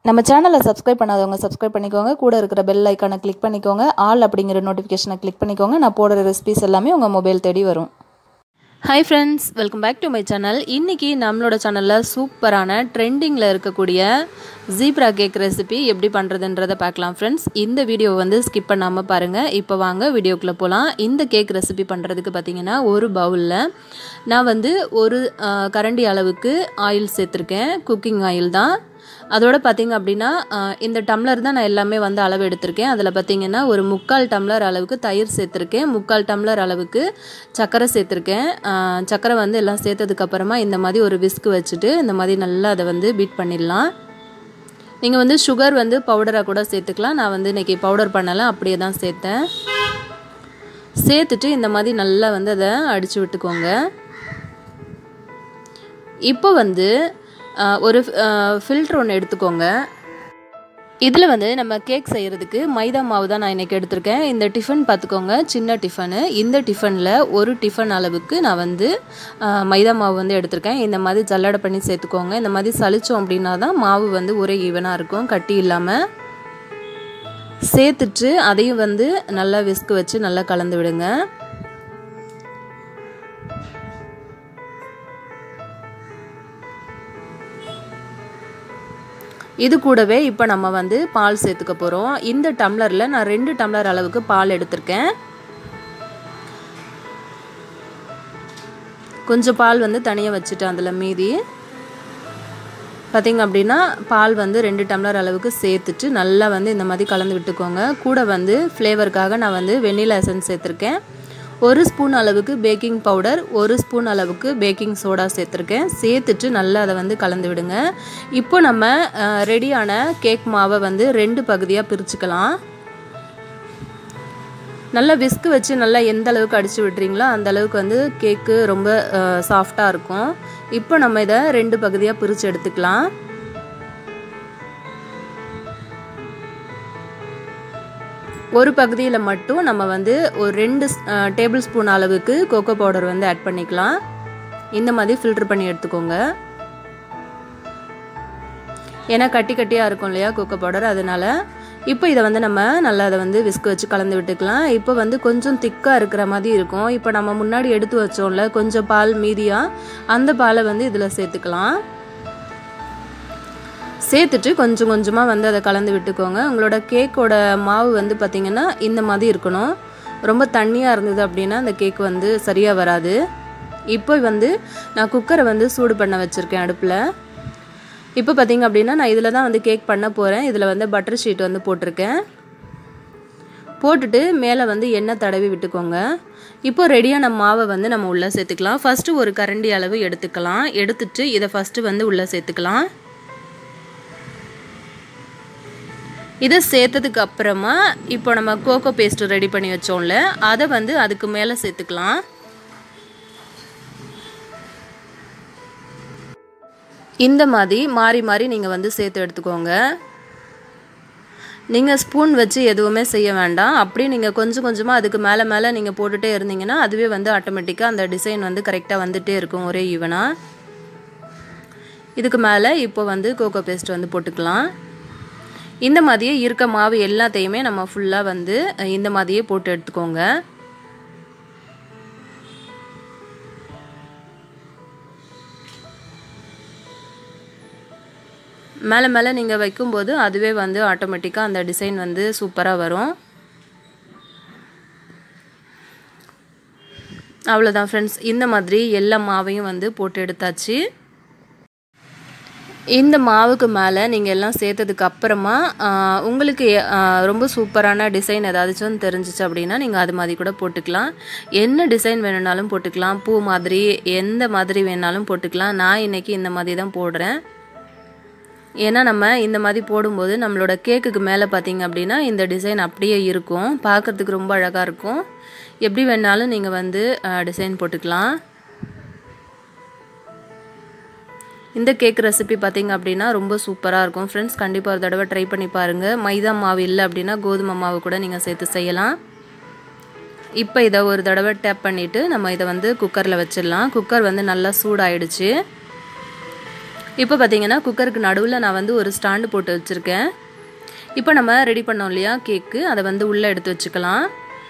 நம்ம சேனலை சப்ஸ்கிரைப் பண்ணாதவங்க சப்ஸ்கிரைப் பண்ணிக்கோங்க கூட இருக்கிற பெல் ஐக்கானை கிளிக் பண்ணிக்கோங்க ஆல் அப்படிங்கிற நோட்டிஃபிகேஷனை கிளிக் பண்ணிக்கோங்க நான் போடுற ரெசிபிஸ் எல்லாமே உங்கள் மொபைல் தேடி வரும் hi friends welcome back to my channel இன்றைக்கி நம்மளோட சேனலில் சூப்பரான ட்ரெண்டிங்கில் இருக்கக்கூடிய ஜீப்ரா கேக் ரெசிபி எப்படி பண்ணுறதுன்றதை பார்க்கலாம் ஃப்ரெண்ட்ஸ் இந்த வீடியோவை வந்து ஸ்கிப் பண்ணாமல் பாருங்கள் இப்போ வாங்க வீடியோக்குள்ளே போகலாம் இந்த கேக் ரெசிபி பண்ணுறதுக்கு பார்த்தீங்கன்னா ஒரு பவுலில் நான் வந்து ஒரு அஹ், கரண்டி அளவுக்கு ஆயில் சேர்த்துருக்கேன் குக்கிங் ஆயில் தான் அதோட பார்த்தீங்க அப்படின்னா அஹ், இந்த டம்ளர் தான் நான் எல்லாமே வந்து அளவு எடுத்திருக்கேன் அதில் பார்த்தீங்கன்னா ஒரு முக்கால் டம்ளர் அளவுக்கு தயிர் சேர்த்துருக்கேன் முக்கால் டம்ளர் அளவுக்கு சர்க்கரை சேர்த்துருக்கேன் அஹ், சர்க்கரை வந்து எல்லாம் சேர்த்ததுக்கப்புறமா இந்த மாதிரி ஒரு விஸ்க் வச்சுட்டு இந்த மாதிரி நல்லா அதை வந்து பீட் பண்ணிடலாம் நீங்கள் வந்து சுகர் வந்து பவுடராக கூட சேர்த்துக்கலாம் நான் வந்து இன்றைக்கி பவுடர் பண்ணலை அப்படியே தான் சேர்த்தேன் சேர்த்துட்டு இந்த மாதிரி நல்லா வந்து அதை அடித்து விட்டுக்கோங்க இப்போ வந்து ஆஹ், ஒரு ஃபில்ட்ரு ஒன்று எடுத்துக்கோங்க இதில் வந்து நம்ம கேக் செய்கிறதுக்கு மைதா மாவு தான் நான் இன்றைக்கி எடுத்திருக்கேன் இந்த டிஃபன் பார்த்துக்கோங்க சின்ன டிஃபனு இந்த டிஃபனில் ஒரு டிஃபன் அளவுக்கு நான் வந்து ஆஹ், மைதா மாவு வந்து எடுத்திருக்கேன் இந்த மாதிரி ஜல்லடை பண்ணி சேர்த்துக்கோங்க இந்த மாதிரி சலிச்சோம் அப்படின்னா தான் மாவு வந்து ஒரே ஈவனாக இருக்கும் கட்டி இல்லாமல் சேர்த்துட்டு அதையும் வந்து நல்லா விஸ்கு வச்சு நல்லா கலந்து விடுங்க இது கூடவே இப்போ நம்ம வந்து பால் சேர்த்துக்க போகிறோம் இந்த டம்ளரில் நான் ரெண்டு டம்ளர் அளவுக்கு பால் எடுத்திருக்கேன் கொஞ்சம் பால் வந்து தனியாக வச்சுட்டேன் அதில் மீதி பார்த்திங்க அப்படின்னா பால் வந்து ரெண்டு டம்ளர் அளவுக்கு சேர்த்துட்டு நல்லா வந்து இந்த மாதிரி கலந்து விட்டுக்கோங்க கூட வந்து ஃப்ளேவருக்காக நான் வந்து வெண்ணிலா எசன்ஸ் சேர்த்துருக்கேன் ஒரு ஸ்பூன் அளவுக்கு பேக்கிங் பவுடர் ஒரு ஸ்பூன் அளவுக்கு பேக்கிங் சோடா சேர்த்துருக்கேன் சேர்த்துட்டு நல்லா அதை வந்து கலந்து விடுங்க இப்போ நம்ம அஹ், ரெடியான கேக் மாவை வந்து ரெண்டு பகுதியாக பிரிச்சுக்கலாம் நல்லா விஸ்கு வச்சு நல்லா எந்த அளவுக்கு அடித்து விட்றீங்களோ அந்த அளவுக்கு வந்து கேக்கு ரொம்ப சாஃப்டாக இருக்கும் இப்போ நம்ம இதை ரெண்டு பகுதியாக பிரித்து எடுத்துக்கலாம் ஒரு பகுதியில் மட்டும் நம்ம வந்து ஒரு ரெண்டு டேபிள் ஸ்பூன் அளவுக்கு கோகோ பவுடர் வந்து ஆட் பண்ணிக்கலாம் இந்த மாதிரி ஃபில்டர் பண்ணி எடுத்துக்கோங்க ஏன்னா கட்டி கட்டியாக இருக்கும் இல்லையா கோகோ பவுடர் அதனால் இப்போ இதை வந்து நம்ம நல்லா அதை வந்து விஸ்க் வச்சு கலந்து விட்டுக்கலாம் இப்போ வந்து கொஞ்சம் திக்காக இருக்கிற மாதிரி இருக்கும் இப்போ நம்ம முன்னாடி எடுத்து வச்சோம்ல கொஞ்சம் பால் மீதியாக அந்த பாலை வந்து இதில் சேர்த்துக்கலாம் சேர்த்துட்டு கொஞ்சம் கொஞ்சமாக வந்து அதை கலந்து விட்டுக்கோங்க உங்களோட கேக்கோட மாவு வந்து பார்த்திங்கன்னா இந்த மாதிரி இருக்கணும் ரொம்ப தண்ணியாக இருந்தது அப்படின்னா அந்த கேக் வந்து சரியாக வராது இப்போ வந்து நான் குக்கரை வந்து சூடு பண்ண வச்சுருக்கேன் அடுப்பில் இப்போ பார்த்தீங்க அப்படின்னா நான் இதில் தான் வந்து கேக் பண்ண போகிறேன் இதில் வந்து பட்டர் ஷீட் வந்து போட்டிருக்கேன் போட்டுட்டு மேலே வந்து எண்ணெய் தடவி விட்டுக்கோங்க இப்போ ரெடியான மாவை வந்து நம்ம உள்ளே சேர்த்துக்கலாம் ஃபஸ்ட்டு ஒரு கரண்டி அளவு எடுத்துக்கலாம் எடுத்துட்டு இதை ஃபஸ்ட்டு வந்து உள்ளே சேர்த்துக்கலாம் இதை சேர்த்ததுக்கு அப்புறமா இப்போ நம்ம கோகோ பேஸ்ட் ரெடி பண்ணி வச்சோம்ல அதை வந்து அதுக்கு மேலே சேர்த்துக்கலாம் இந்த மாதிரி மாறி மாறி நீங்கள் வந்து சேர்த்து எடுத்துக்கோங்க நீங்கள் ஸ்பூன் வச்சு எதுவுமே செய்ய வேண்டாம் அப்படியே நீங்கள் கொஞ்சம் கொஞ்சமாக அதுக்கு மேலே மேலே நீங்கள் போட்டுகிட்டே இருந்தீங்கன்னா அதுவே வந்து ஆட்டோமேட்டிக்காக அந்த டிசைன் வந்து கரெக்டாக வந்துகிட்டே இருக்கும் ஒரே ஈவனாக இதுக்கு மேலே இப்போ வந்து கோகோ பேஸ்ட் வந்து போட்டுக்கலாம் இந்த மாதிரியே இருக்க மாவு எல்லாத்தையுமே நம்ம ஃபுல்லாக வந்து அஹ், இந்த மாதிரியே போட்டு எடுத்துக்கோங்க மேலே மேலே நீங்கள் வைக்கும்போது அதுவே வந்து ஆட்டோமேட்டிக்காக அந்த டிசைன் வந்து சூப்பராக வரும் அவ்வளோதான் ஃப்ரெண்ட்ஸ் இந்த மாதிரி எல்லா மாவையும் வந்து போட்டு எடுத்தாச்சு இந்த மாவுக்கு மேலே நீங்கள் எல்லாம் சேர்த்ததுக்கு அப்புறமா ஆஹ், உங்களுக்கு ஆஹ், ரொம்ப சூப்பரான டிசைன் ஏதாச்சும் தெரிஞ்சிச்சு அப்படின்னா நீங்கள் அது மாதிரி கூட போட்டுக்கலாம் என்ன டிசைன் வேணும்னாலும் போட்டுக்கலாம் பூ மாதிரி எந்த மாதிரி வேணாலும் போட்டுக்கலாம் நான் இன்றைக்கி இந்த மாதிரி தான் போடுறேன் ஏன்னா நம்ம இந்த மாதிரி போடும்போது நம்மளோட கேக்குக்கு மேலே பார்த்தீங்க அப்படின்னா இந்த டிசைன் அப்படியே இருக்கும் பார்க்குறதுக்கு ரொம்ப அழகாக இருக்கும் எப்படி வேணாலும் நீங்கள் வந்து டிசைன் போட்டுக்கலாம் இந்த கேக் ரெசிபி பார்த்தீங்க அப்படின்னா ரொம்ப சூப்பராக இருக்கும் ஃப்ரெண்ட்ஸ் கண்டிப்பாக ஒரு தடவை ட்ரை பண்ணி பாருங்கள் மைதா மாவு இல்லை அப்படின்னா கோதுமை மாவு கூட நீங்கள் சேர்த்து செய்யலாம் இப்போ இதை ஒரு தடவை டேப் பண்ணிவிட்டு நம்ம இதை வந்து குக்கரில் வச்சிடலாம் குக்கர் வந்து நல்லா சூடாயிடுச்சு இப்போ பார்த்தீங்கன்னா குக்கருக்கு நடுவில் நான் வந்து ஒரு ஸ்டாண்டு போட்டு வச்சுருக்கேன் இப்போ நம்ம ரெடி பண்ணோம் இல்லையா கேக்கு அதை வந்து உள்ளே எடுத்து வச்சுக்கலாம்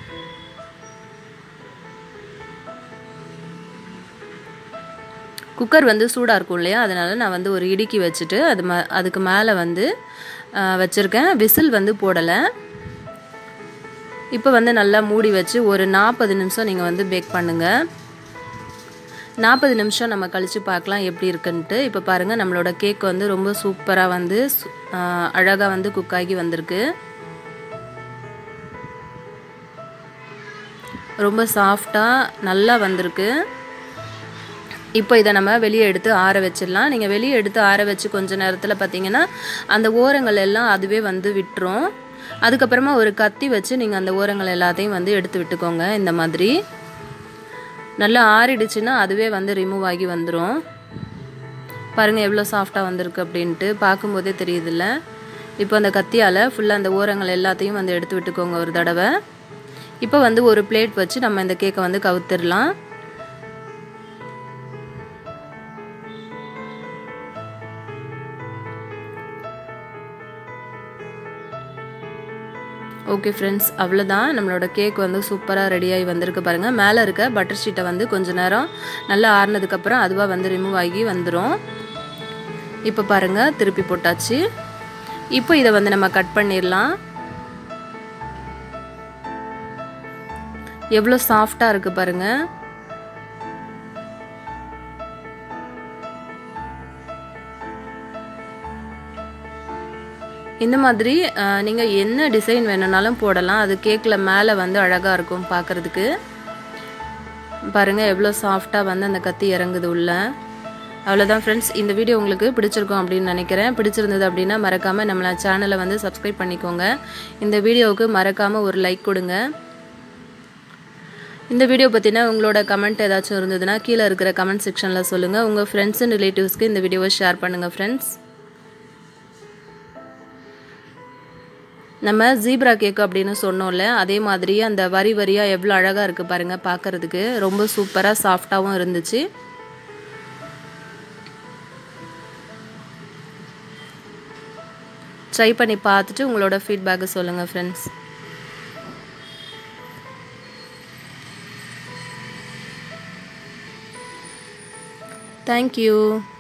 குக்கர் வந்து சூடாக இருக்கும் இல்லையா அதனால் நான் வந்து ஒரு இடுக்கி வச்சுட்டு அது ம அதுக்கு மேலே வந்து வச்சுருக்கேன் விசில் வந்து போடலை இப்போ வந்து நல்லா மூடி வச்சு ஒரு நாற்பது நிமிஷம் நீங்கள் வந்து பேக் பண்ணுங்கள் நாற்பது நிமிஷம் நம்ம கழித்து பார்க்கலாம் எப்படி இருக்குன்ட்டு இப்போ பாருங்கள் நம்மளோட கேக் வந்து ரொம்ப சூப்பராக வந்து அழகாக வந்து குக் ஆகி வந்திருக்கு ரொம்ப சாஃப்டாக நல்லா வந்திருக்கு இப்போ இதை நம்ம வெளியே எடுத்து ஆற வச்சிடலாம் நீங்கள் வெளியே எடுத்து ஆற வச்சு கொஞ்ச நேரத்தில் பார்த்தீங்கன்னா அந்த ஓரங்கள் எல்லாம் அதுவே வந்து விட்டுரும் அதுக்கப்புறமா ஒரு கத்தி வச்சு நீங்கள் அந்த ஓரங்கள் எல்லாத்தையும் வந்து எடுத்து விட்டுக்கோங்க இந்த மாதிரி நல்லா ஆறிடுச்சுன்னா அதுவே வந்து ரிமூவ் ஆகி வந்துடும் பாருங்கள் எவ்வளோ சாஃப்டாக வந்திருக்கு அப்படின்ட்டு பார்க்கும்போதே தெரியுதுல்ல இப்போ அந்த கத்தியால் ஃபுல்லாக அந்த ஓரங்கள் எல்லாத்தையும் வந்து எடுத்து விட்டுக்கோங்க ஒரு தடவை இப்போ வந்து ஒரு பிளேட் வச்சு நம்ம இந்த கேக்கை வந்து கவுத்துடலாம் ஓகே ஃப்ரெண்ட்ஸ் அவ்வளோதான் நம்மளோட கேக் வந்து சூப்பராக ரெடியாகி வந்திருக்கு பாருங்கள் மேலே இருக்க பட்டர் ஷீட்டை வந்து கொஞ்சம் நேரம் நல்லா ஆறுனதுக்கப்புறம் அதுவாக வந்து ரிமூவ் ஆகி வந்துடும் இப்போ பாருங்கள் திருப்பி போட்டாச்சு இப்போ இதை வந்து நம்ம கட் பண்ணிடலாம் எவ்வளோ சாஃப்டாக இருக்குது பாருங்கள் இந்த மாதிரி நீங்கள் என்ன டிசைன் வேணும்னாலும் போடலாம் அது கேக்கில் மேலே வந்து அழகாக இருக்கும் பார்க்குறதுக்கு பாருங்கள் எவ்வளோ சாஃப்டாக வந்து அந்த கத்தி இறங்குது உள்ள அவ்வளோதான் ஃப்ரெண்ட்ஸ் இந்த வீடியோ உங்களுக்கு பிடிச்சிருக்கும் அப்படின்னு நினைக்கிறேன் பிடிச்சிருந்தது அப்படின்னா மறக்காமல் நம்மள சேனலை வந்து சப்ஸ்கிரைப் பண்ணிக்கோங்க இந்த வீடியோவுக்கு மறக்காமல் ஒரு லைக் கொடுங்க இந்த வீடியோ பற்றினா உங்களோட கமெண்ட் ஏதாச்சும் இருந்ததுன்னா கீழே இருக்கிற கமெண்ட் செக்ஷனில் சொல்லுங்கள் உங்கள் ஃப்ரெண்ட்ஸ் அண்ட் ரிலேட்டிவ்ஸ்க்கு இந்த வீடியோவை ஷேர் பண்ணுங்கள் ஃப்ரெண்ட்ஸ் நம்ம ஜீப்ரா கேக்கு அப்படின்னு சொன்னோம்ல அதே மாதிரி அந்த வரி வரியாக எவ்வளோ அழகாக இருக்குது பாருங்கள் பார்க்குறதுக்கு ரொம்ப சூப்பராக சாஃப்டாகவும் இருந்துச்சு ட்ரை பண்ணி பார்த்துட்டு உங்களோட ஃபீட்பேக்கை சொல்லுங்கள் ஃப்ரெண்ட்ஸ் தேங்க்யூ